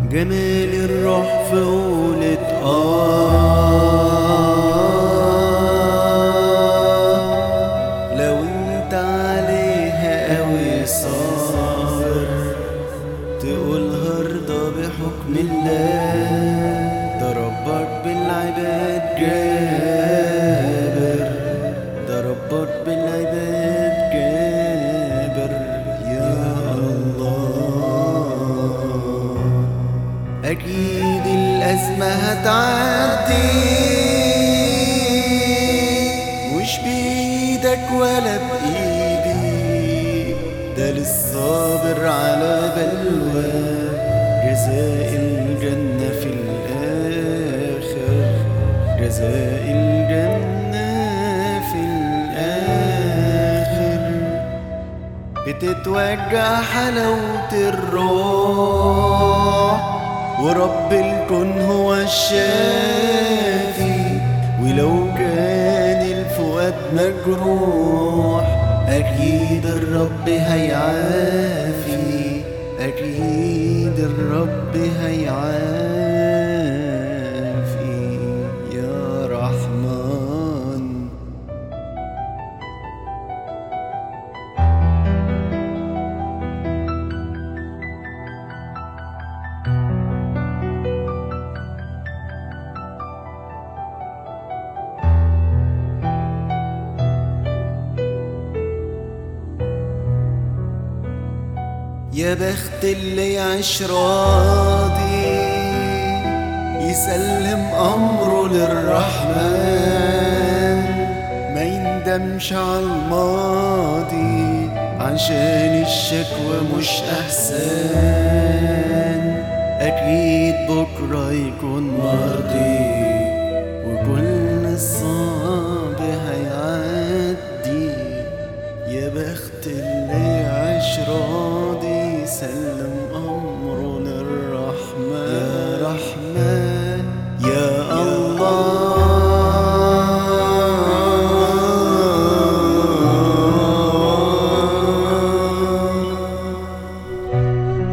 جمال الروح في قولة آه لو انت عليها قوي صابر تقولها ارضى بحكم الله ده ربك بالعباد جابر ده ربك بالعباد جابر يا الله أكيد الأزمة هتعدي مش بإيدك ولا بإيدي ده للصابر على بلوى جزاء الجنة في الآخر جزاء الجنة في الآخر بتتوجع حلاوة الروح ورب الكون هو الشافي ولو كان الفؤاد مجروح أكيد الرب هيعافي أكيد الرب هيعافي يا رحمن يا بخت اللي يعيش راضي يسلم أمره للرحمن ما يندمش على الماضي عشان الشكوى مش أحسن أكيد بكرة يكون مرضي وكل الصعب هيعدي يا بخت اللي يعيش راضي سلم أمره للرحمن يا رحمن يا الله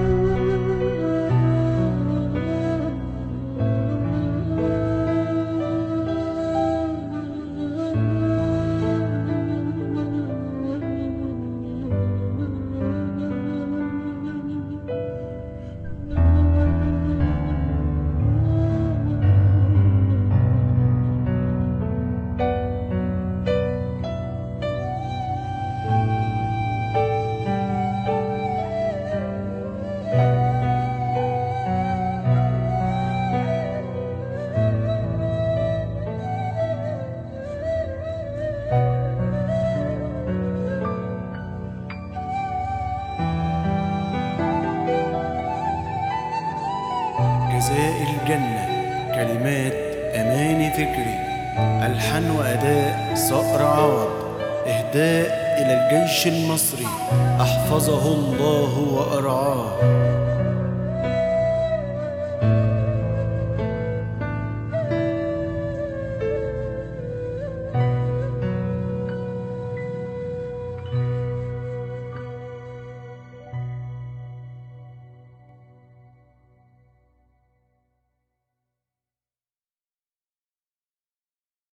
جزاء الجنة كلمات أماني فكري ألحان وأداء صقر عوض إهداء إلى الجيش المصري أحفظه الله وأرعاه